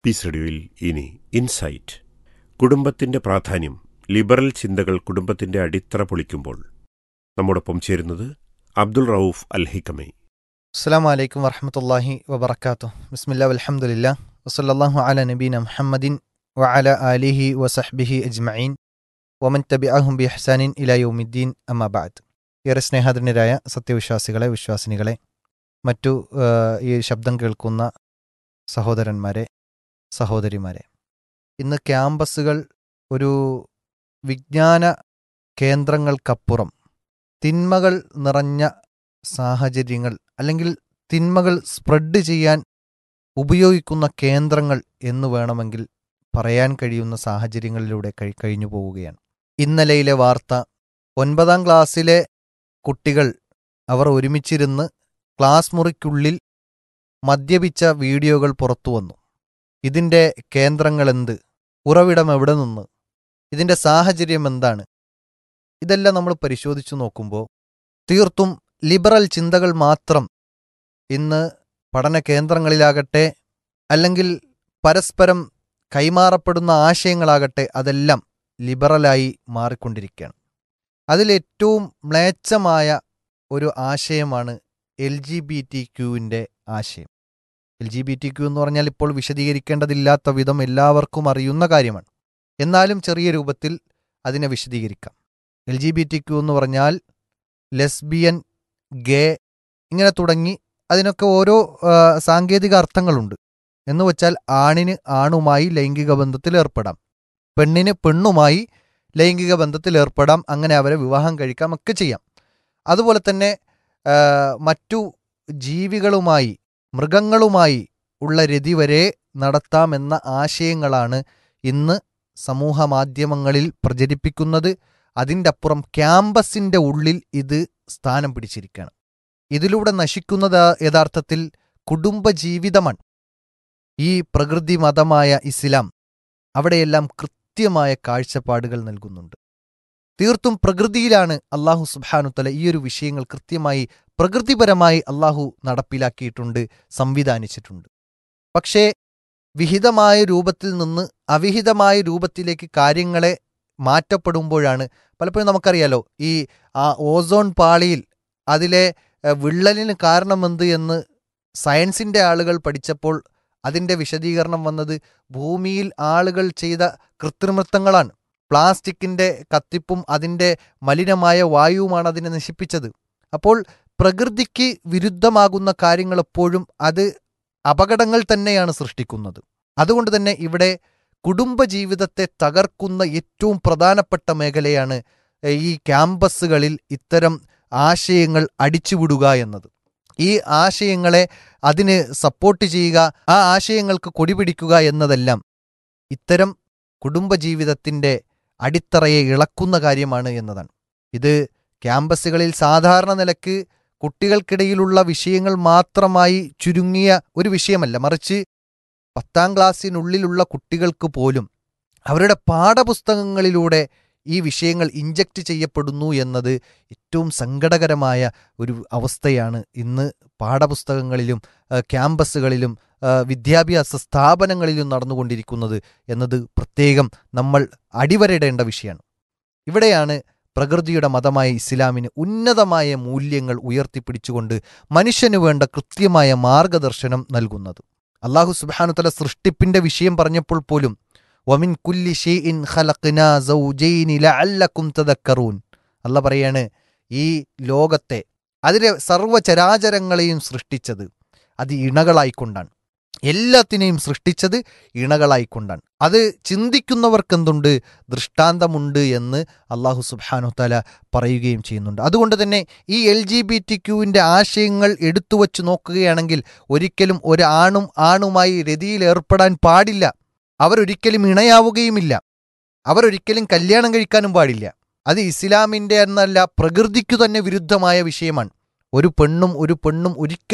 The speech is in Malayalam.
പീസ് റേഡിയോയിൽ ഇനി ഇൻസൈറ്റ് കുടുംബത്തിന്റെ പ്രാധാന്യം ലിബറൽ ചിന്തകൾ കുടുംബത്തിന്റെ അടിത്തറ പൊളിക്കുമ്പോൾ നമ്മോടൊപ്പം ചേരുന്നത് അബ്ദുൾ റൌഫ് അൽ ഹിക്കമെ അസ്സാം വലൈക്കും വറഹമത്തല്ലാഹി വബർക്കാത്തു ബിസ്മില്ലാ അലഹമുല്ല വസല്ലാഹു അല നബീന മുഹമ്മദിൻ വഅല ആലിഹി വസഹ്ബിഹി അജ്മഈൻ വമൻ തബിഅഹും ബി ഹസാനിൻ ഇലായുദ്ദീൻ അമ്മാബാദ് ഏറെ സ്നേഹാദരനരായ സത്യവിശ്വാസികളെ വിശ്വാസിനികളെ മറ്റു ആ, ഈ ശബ്ദം കേൾക്കുന്ന സഹോദരന്മാരെ സഹോദരിമാരെ ഇന്ന് ക്യാമ്പസുകൾ ഒരു വിജ്ഞാന കേന്ദ്രങ്ങൾക്കപ്പുറം തിന്മകൾ നിറഞ്ഞ സാഹചര്യങ്ങൾ അല്ലെങ്കിൽ തിന്മകൾ സ്പ്രെഡ് ചെയ്യാൻ ഉപയോഗിക്കുന്ന കേന്ദ്രങ്ങൾ എന്ന് വേണമെങ്കിൽ പറയാൻ കഴിയുന്ന സാഹചര്യങ്ങളിലൂടെ കഴി കഴിഞ്ഞു പോവുകയാണ് ഇന്നലെയിലെ വാർത്ത ഒൻപതാം ക്ലാസ്സിലെ കുട്ടികൾ അവർ ഒരുമിച്ചിരുന്ന് ക്ലാസ് മുറിക്കുള്ളിൽ മദ്യപിച്ച വീഡിയോകൾ പുറത്തു വന്നു ഇതിൻ്റെ കേന്ദ്രങ്ങളെന്ത് ഉറവിടം എവിടെ നിന്ന് ഇതിൻ്റെ സാഹചര്യം എന്താണ് ഇതെല്ലാം നമ്മൾ പരിശോധിച്ചു നോക്കുമ്പോൾ തീർത്തും ലിബറൽ ചിന്തകൾ മാത്രം ഇന്ന് പഠന കേന്ദ്രങ്ങളിലാകട്ടെ അല്ലെങ്കിൽ പരസ്പരം കൈമാറപ്പെടുന്ന ആശയങ്ങളാകട്ടെ അതെല്ലാം ലിബറലായി മാറിക്കൊണ്ടിരിക്കുകയാണ് അതിലേറ്റവും മ്ലേച്ഛമായ ഒരു ആശയമാണ് എൽ ജി ബി ടി ക്യൂവിൻ്റെ ആശയം L G B T Q എന്ന് പറഞ്ഞാൽ ഇപ്പോൾ വിശദീകരിക്കേണ്ടതില്ലാത്ത വിധം എല്ലാവർക്കും അറിയുന്ന കാര്യമാണ് എന്നാലും ചെറിയ രൂപത്തിൽ അതിനെ വിശദീകരിക്കാം L G B T Q എന്ന് പറഞ്ഞാൽ ലെസ്ബിയൻ ഗേ ഇങ്ങനെ തുടങ്ങി അതിനൊക്കെ ഓരോ ആ, സാങ്കേതിക അർത്ഥങ്ങളുണ്ട് എന്ന് വെച്ചാൽ ആണിന് ആണുമായി ലൈംഗിക ബന്ധത്തിൽ ഏർപ്പെടാം പെണ്ണിന് പെണ്ണുമായി ലൈംഗിക ബന്ധത്തിൽ ഏർപ്പെടാം അങ്ങനെ അവരെ വിവാഹം കഴിക്കാം ഒക്കെ ചെയ്യാം അതുപോലെ തന്നെ ആ, മറ്റു ജീവികളുമായി മൃഗങ്ങളുമായി ഉള്ള രതി വരെ നടത്താമെന്ന ആശയങ്ങളാണ് ഇന്ന് സമൂഹ മാധ്യമങ്ങളിൽ പ്രചരിപ്പിക്കുന്നത് അതിൻ്റെ അപ്പുറം ക്യാമ്പസിൻ്റെ ഉള്ളിൽ ഇത് സ്ഥാനം പിടിച്ചിരിക്കുകയാണ് ഇതിലൂടെ നശിക്കുന്നത് യഥാർത്ഥത്തിൽ കുടുംബജീവിതമാണ് ഈ പ്രകൃതി മതമായ ഇസ്ലാം അവിടെയെല്ലാം കൃത്യമായ കാഴ്ചപ്പാടുകൾ നൽകുന്നുണ്ട് തീർത്തും പ്രകൃതിയിലാണ് അള്ളാഹു സുബാനുത്തല ഈ ഒരു വിഷയങ്ങൾ കൃത്യമായി പ്രകൃതിപരമായി അള്ളാഹു നടപ്പിലാക്കിയിട്ടുണ്ട് സംവിധാനിച്ചിട്ടുണ്ട് പക്ഷേ വിഹിതമായ രൂപത്തിൽ നിന്ന് അവിഹിതമായ രൂപത്തിലേക്ക് കാര്യങ്ങളെ മാറ്റപ്പെടുമ്പോഴാണ് പലപ്പോഴും നമുക്കറിയാലോ ഈ ആ ഓസോൺ പാളിയിൽ അതിലെ എഹ്, വിള്ളലിന് കാരണമെന്ത് എന്ന് സയൻസിൻ്റെ ആളുകൾ പഠിച്ചപ്പോൾ അതിൻ്റെ വിശദീകരണം വന്നത് ഭൂമിയിൽ ആളുകൾ ചെയ്ത കൃത്രിമത്വങ്ങളാണ് പ്ലാസ്റ്റിക്കിൻ്റെ കത്തിപ്പും അതിൻ്റെ മലിനമായ വായുവുമാണ് അതിനെ നശിപ്പിച്ചത് അപ്പോൾ പ്രകൃതിക്ക് വിരുദ്ധമാകുന്ന കാര്യങ്ങൾ എപ്പോഴും അത് അപകടങ്ങൾ തന്നെയാണ് സൃഷ്ടിക്കുന്നത് അതുകൊണ്ട് തന്നെ ഇവിടെ കുടുംബജീവിതത്തെ തകർക്കുന്ന ഏറ്റവും പ്രധാനപ്പെട്ട മേഖലയാണ് എഹ്, ഈ ക്യാമ്പസുകളിൽ ഇത്തരം ആശയങ്ങൾ അടിച്ചുവിടുക എന്നത് ഈ ആശയങ്ങളെ അതിന് സപ്പോർട്ട് ചെയ്യുക ആ ആശയങ്ങൾക്ക് കൊടിപിടിക്കുക എന്നതെല്ലാം ഇത്തരം കുടുംബജീവിതത്തിൻ്റെ അടിത്തറയെ ഇളക്കുന്ന കാര്യമാണ് എന്നതാണ് ഇത് ക്യാമ്പസുകളിൽ സാധാരണ നിലക്ക് കുട്ടികൾക്കിടയിലുള്ള വിഷയങ്ങൾ മാത്രമായി ചുരുങ്ങിയ ഒരു വിഷയമല്ല മറിച്ച് പത്താം ക്ലാസ്സിനുള്ളിലുള്ള കുട്ടികൾക്ക് പോലും അവരുടെ പാഠപുസ്തകങ്ങളിലൂടെ ഈ വിഷയങ്ങൾ ഇഞ്ചക്ട് ചെയ്യപ്പെടുന്നു എന്നത് ഏറ്റവും സങ്കടകരമായ ഒരു അവസ്ഥയാണ് ഇന്ന് പാഠപുസ്തകങ്ങളിലും ആ, ക്യാമ്പസുകളിലും ആ, വിദ്യാഭ്യാസ സ്ഥാപനങ്ങളിലും നടന്നുകൊണ്ടിരിക്കുന്നത് എന്നത് പ്രത്യേകം നമ്മൾ അടിവരയിടേണ്ട വിഷയമാണ് ഇവിടെയാണ് പ്രകൃതിയുടെ മതമായ ഇസ്ലാമിന് ഉന്നതമായ മൂല്യങ്ങൾ ഉയർത്തിപ്പിടിച്ചുകൊണ്ട് മനുഷ്യന് വേണ്ട കൃത്യമായ മാർഗദർശനം നൽകുന്നത് അള്ളാഹു സുബാനുത്തല സൃഷ്ടിപ്പിന്റെ വിഷയം പറഞ്ഞപ്പോൾ പോലും വമിൻ കുല്ലി ഷെയ്ഇൻ ഖലഖ്നാ സൗജൈനി ലഅല്ലക്കും തദക്കറൂൻ അല്ല പറയാണ് ഈ ലോകത്തെ അതിലെ സർവ്വചരാചരങ്ങളെയും സൃഷ്ടിച്ചത് അത് ഇണകളായിക്കൊണ്ടാണ് എല്ലാത്തിനെയും സൃഷ്ടിച്ചത് ഇണകളായിക്കൊണ്ടാണ് അത് ചിന്തിക്കുന്നവർക്കെന്തുണ്ട് ദൃഷ്ടാന്തമുണ്ട് എന്ന് അള്ളാഹു സുബാനുത്തല പറയുകയും ചെയ്യുന്നുണ്ട് അതുകൊണ്ട് തന്നെ ഈ എൽ ജി ബി ടി ക്യൂവിൻ്റെ ആശയങ്ങൾ എടുത്തു വച്ച് നോക്കുകയാണെങ്കിൽ ഒരിക്കലും ഒരു ആണും ആണുമായി രതിയിൽ ഏർപ്പെടാൻ പാടില്ല അവരൊരിക്കലും ഇണയാവുകയുമില്ല അവരൊരിക്കലും കല്യാണം കഴിക്കാനും പാടില്ല അത് ഇസ്ലാമിൻ്റെ എന്നല്ല പ്രകൃതിക്കു തന്നെ വിരുദ്ധമായ വിഷയമാണ് ഒരു പെണ്ണും ഒരു പെണ്ണും ഒരിക്കലും